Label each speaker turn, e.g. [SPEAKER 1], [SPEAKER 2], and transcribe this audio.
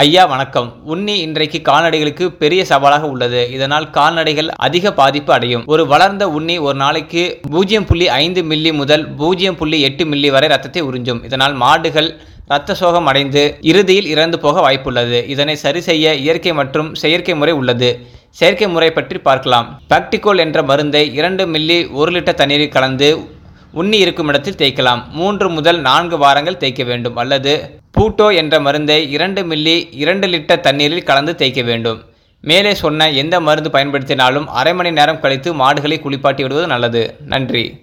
[SPEAKER 1] ஐயா வணக்கம் உண்ணி இன்றைக்கு கால்நடைகளுக்கு பெரிய சவாலாக உள்ளது இதனால் கால்நடைகள் அதிக பாதிப்பு அடையும் ஒரு வளர்ந்த உண்ணி ஒரு நாளைக்கு பூஜ்ஜியம் புள்ளி ஐந்து மில்லி முதல் பூஜ்ஜியம் புள்ளி எட்டு மில்லி வரை ரத்தத்தை உறிஞ்சும் இதனால் மாடுகள் இரத்த சோகம் அடைந்து இறுதியில் இறந்து போக வாய்ப்புள்ளது இதனை சரி செய்ய இயற்கை மற்றும் செயற்கை முறை உள்ளது செயற்கை முறை பற்றி பார்க்கலாம் பாக்டிகோல் என்ற மருந்தை இரண்டு மில்லி ஒரு லிட்டர் தண்ணீரில் கலந்து உண்ணி இருக்கும் இடத்தில் தேய்க்கலாம் மூன்று முதல் நான்கு வாரங்கள் தேய்க்க வேண்டும் அல்லது பூட்டோ என்ற மருந்தை இரண்டு மில்லி இரண்டு லிட்டர் தண்ணீரில் கலந்து தேய்க்க வேண்டும் மேலே சொன்ன எந்த மருந்து பயன்படுத்தினாலும் அரை மணி நேரம் கழித்து மாடுகளை குளிப்பாட்டி விடுவது நல்லது நன்றி